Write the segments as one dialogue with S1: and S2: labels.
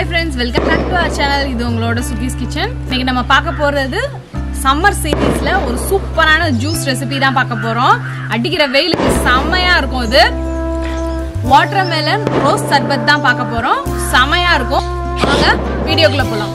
S1: hi friends welcome back to our channel இது உங்களோட சுகீஸ் kitchen இன்னைக்கு நம்ம பார்க்க போறது சம்மர் சீரீஸ்ல ஒரு சூப்பரான ஜூஸ் ரெசிபி தான் பார்க்க போறோம் அடிக்கிற வெயிலுக்கு செம்மையா இருக்கும் இது வாட்டர் மெலன் ரோஸ் சர்பத் தான் பார்க்க போறோம் செம்மையா இருக்கும் வாங்க வீடியோக்குள்ள போலாம்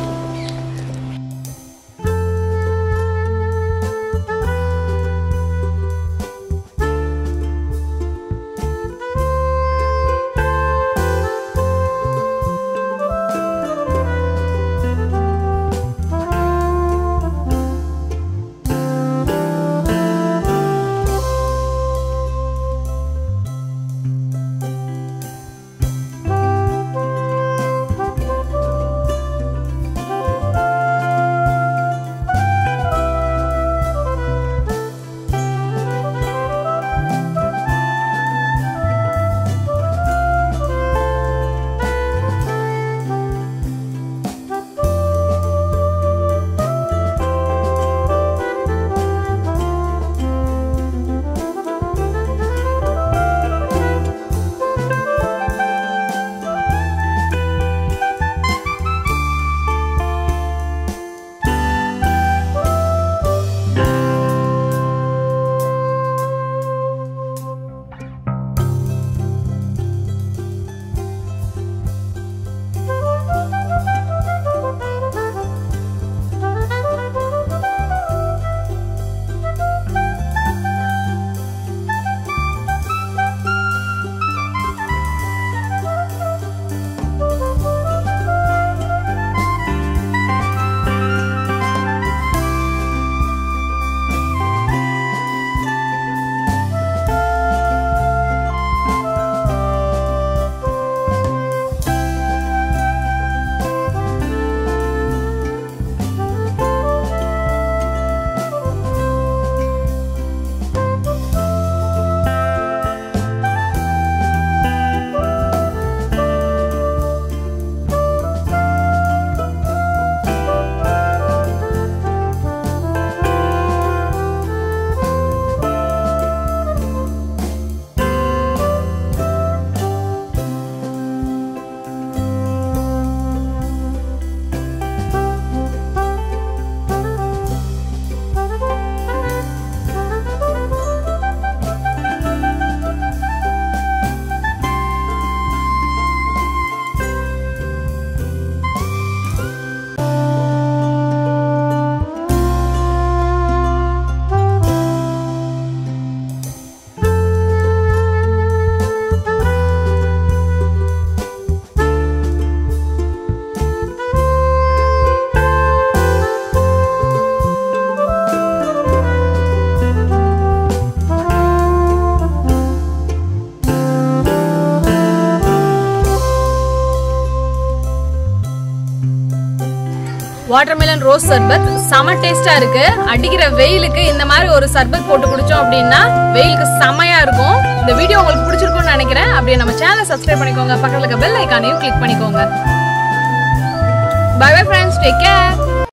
S1: வாட்டர்மெலன் ரோஸ் சர்பத் செம டேஸ்டா இருக்கு அடிக்கிற வெயிலுக்கு இந்த மாதிரி ஒரு சர்பத் போட்டு குடிச்சோம் அப்படின்னா வெயிலுக்கு செமையா இருக்கும் இந்த வீடியோ உங்களுக்கு பிடிச்சிருக்கும்னு நினைக்கிறேன் அப்படியே நம்ம சேனலை சப்ஸ்கிரைப் பண்ணிக்கோங்க பக்கத்துல இருக்க பெல் ஐக்கானையும் கிளிக் பண்ணிக்கோங்க bye bye friends take care